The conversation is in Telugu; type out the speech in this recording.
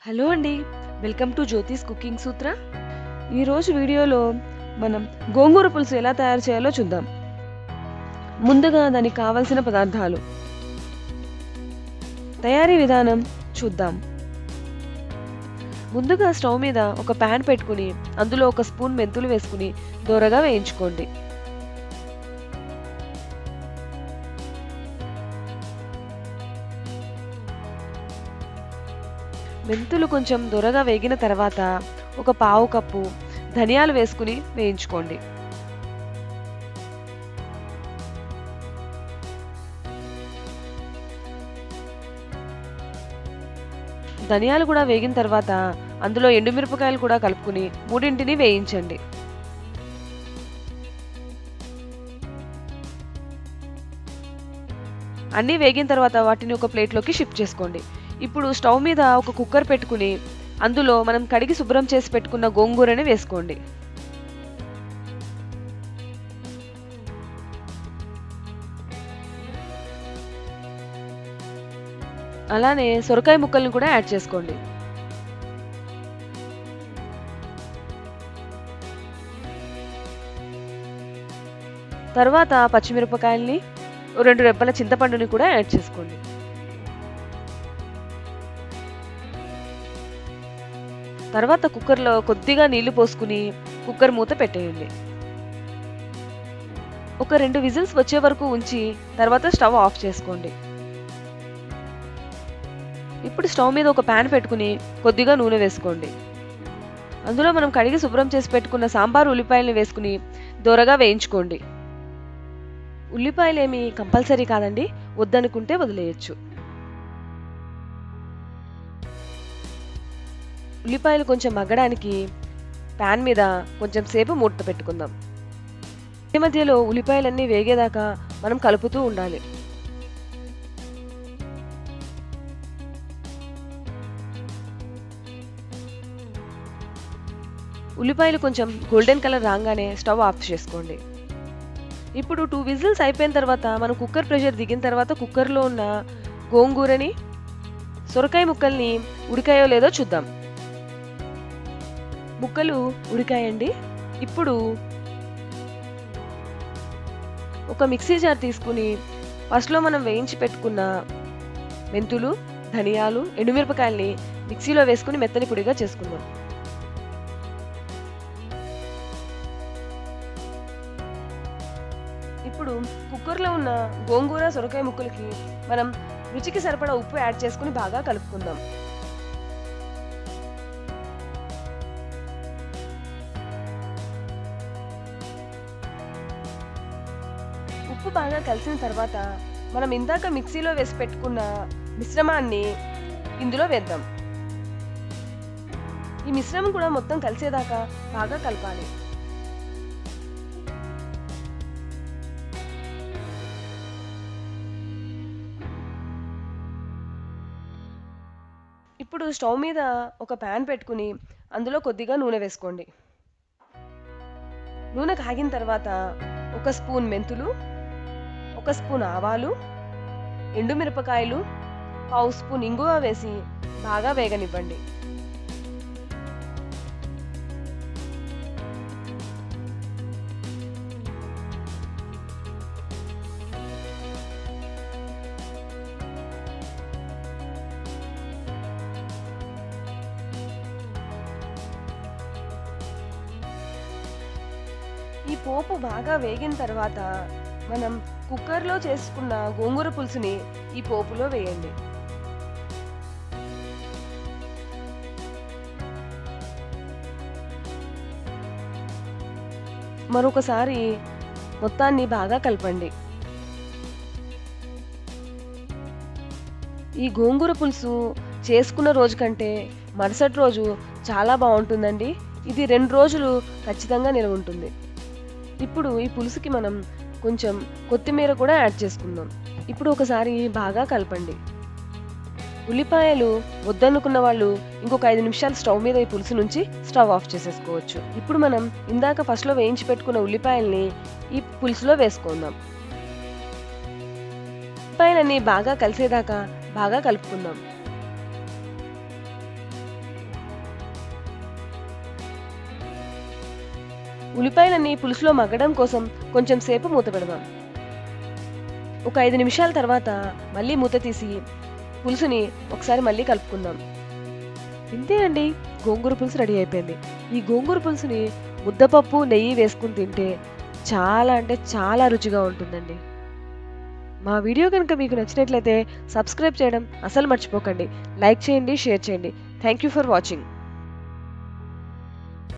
హలో అండి welcome to Jyothi's cooking Sutra ఈరోజు వీడియోలో మనం గోంగూర పులుసు ఎలా తయారు చేయాలో చూద్దాం ముందుగా దానికి కావలసిన పదార్థాలు తయారీ విధానం చూద్దాం ముందుగా స్టవ్ మీద ఒక ప్యాన్ పెట్టుకుని అందులో ఒక స్పూన్ మెంతులు వేసుకుని దోరగా వేయించుకోండి మెంతులు కొంచెం దొరగా వేగిన తర్వాత ఒక పావు కప్పు ధనియాలు వేసుకుని వేయించుకోండి ధనియాలు కూడా వేగిన తర్వాత అందులో ఎండుమిరపకాయలు కూడా కలుపుకుని మూడింటిని వేయించండి అన్నీ వేగిన తర్వాత వాటిని ఒక ప్లేట్లోకి షిఫ్ట్ చేసుకోండి ఇప్పుడు స్టవ్ మీద ఒక కుక్కర్ పెట్టుకుని అందులో మనం కడిగి శుభ్రం చేసి పెట్టుకున్న గోంగూరని వేసుకోండి అలానే సొరకాయ ముక్కల్ని కూడా యాడ్ చేసుకోండి తర్వాత పచ్చిమిరపకాయల్ని రెండు రెబ్బల చింతపండుని కూడా యాడ్ చేసుకోండి తర్వాత కుక్కర్లో కొద్దిగా నీళ్లు పోసుకుని కుక్కర్ మూత పెట్టేయండి ఒక రెండు విజిల్స్ వచ్చే వరకు ఉంచి తర్వాత స్టవ్ ఆఫ్ చేసుకోండి ఇప్పుడు స్టవ్ మీద ఒక ప్యాన్ పెట్టుకుని కొద్దిగా నూనె వేసుకోండి అందులో మనం కడిగి శుభ్రం చేసి పెట్టుకున్న సాంబార్ ఉల్లిపాయలని వేసుకుని దోరగా వేయించుకోండి ఉల్లిపాయలు ఏమి కంపల్సరీ కాదండి వద్దనుకుంటే వదిలేయచ్చు ఉల్లిపాయలు కొంచెం మగ్గడానికి ప్యాన్ మీద కొంచెం సేపు మూట పెట్టుకుందాం ఈ మధ్యలో ఉల్లిపాయలన్నీ వేగేదాకా మనం కలుపుతూ ఉండాలి ఉల్లిపాయలు కొంచెం గోల్డెన్ కలర్ రాగానే స్టవ్ ఆఫ్ చేసుకోండి ఇప్పుడు టూ విజిల్స్ అయిపోయిన తర్వాత మనం కుక్కర్ ప్రెషర్ దిగిన తర్వాత కుక్కర్లో ఉన్న గోంగూరని సొరకాయ ముక్కల్ని ఉడికాయో లేదో చూద్దాం ముక్కలు ఉడికాయండి ఇప్పుడు ఒక మిక్సీ జార్ తీసుకుని ఫస్ట్లో మనం వేయించి పెట్టుకున్న మెంతులు ధనియాలు ఎండుమిరపకాయల్ని మిక్సీలో వేసుకుని మెత్తని పొడిగా చేసుకుందాం ఇప్పుడు కుక్కర్లో ఉన్న గోంగూర సొరకాయ ముక్కలకి మనం రుచికి సరిపడా ఉప్పు యాడ్ చేసుకుని బాగా కలుపుకుందాం ఉప్పు బాగా కలిసిన తర్వాత మనం ఇందాక మిక్సీలో వేసి పెట్టుకున్న మిశ్రమాన్ని ఇందులో వేద్దాం ఈ మిశ్రమం కూడా మొత్తం కలిసేదాకా బాగా కలపాలి ఇప్పుడు స్టవ్ మీద ఒక ప్యాన్ పెట్టుకుని అందులో కొద్దిగా నూనె వేసుకోండి నూనె కాగిన తర్వాత ఒక స్పూన్ మెంతులు ఒక స్పూన్ ఆవాలు ఎండుమిరపకాయలు పావు స్పూన్ ఇంగువ వేసి బాగా వేగనివ్వండి ఈ పోపు బాగా వేగిన తర్వాత మనం కుక్కర్లో చేసుకున్న గోంగూర పులుసుని ఈ పోపులో వేయండి మరొకసారి మొత్తాన్ని బాగా కలపండి ఈ గోంగూర పులుసు చేసుకున్న రోజు కంటే మరుసటి రోజు చాలా బాగుంటుందండి ఇది రెండు రోజులు ఖచ్చితంగా నిలవ ఉంటుంది ఇప్పుడు ఈ పులుసుకి మనం కొంచెం కొత్తిమీర కూడా యాడ్ చేసుకుందాం ఇప్పుడు ఒకసారి బాగా కలపండి ఉల్లిపాయలు వద్దనుకున్న వాళ్ళు ఇంకొక ఐదు నిమిషాలు స్టవ్ మీద ఈ పులుసు నుంచి స్టవ్ ఆఫ్ చేసేసుకోవచ్చు ఇప్పుడు మనం ఇందాక ఫస్ట్లో వేయించి పెట్టుకున్న ఉల్లిపాయల్ని ఈ పులుసులో వేసుకుందాం ఉల్లిపాయలన్నీ బాగా కలిసేదాకా బాగా కలుపుకుందాం ఉల్లిపాయలన్నీ పులుసులో మగ్గడం కోసం కొంచెం సేపు మూత పెడదాం ఒక ఐదు నిమిషాల తర్వాత మళ్ళీ మూత తీసి పులుసుని ఒకసారి మళ్ళీ కలుపుకుందాం ఇంతేనండి గోంగూర పులుసు రెడీ అయిపోయింది ఈ గోంగూర పులుసుని ముద్దపప్పు నెయ్యి వేసుకుని తింటే చాలా అంటే చాలా రుచిగా ఉంటుందండి మా వీడియో కనుక మీకు నచ్చినట్లయితే సబ్స్క్రైబ్ చేయడం అసలు మర్చిపోకండి లైక్ చేయండి షేర్ చేయండి థ్యాంక్ యూ ఫర్ వాచింగ్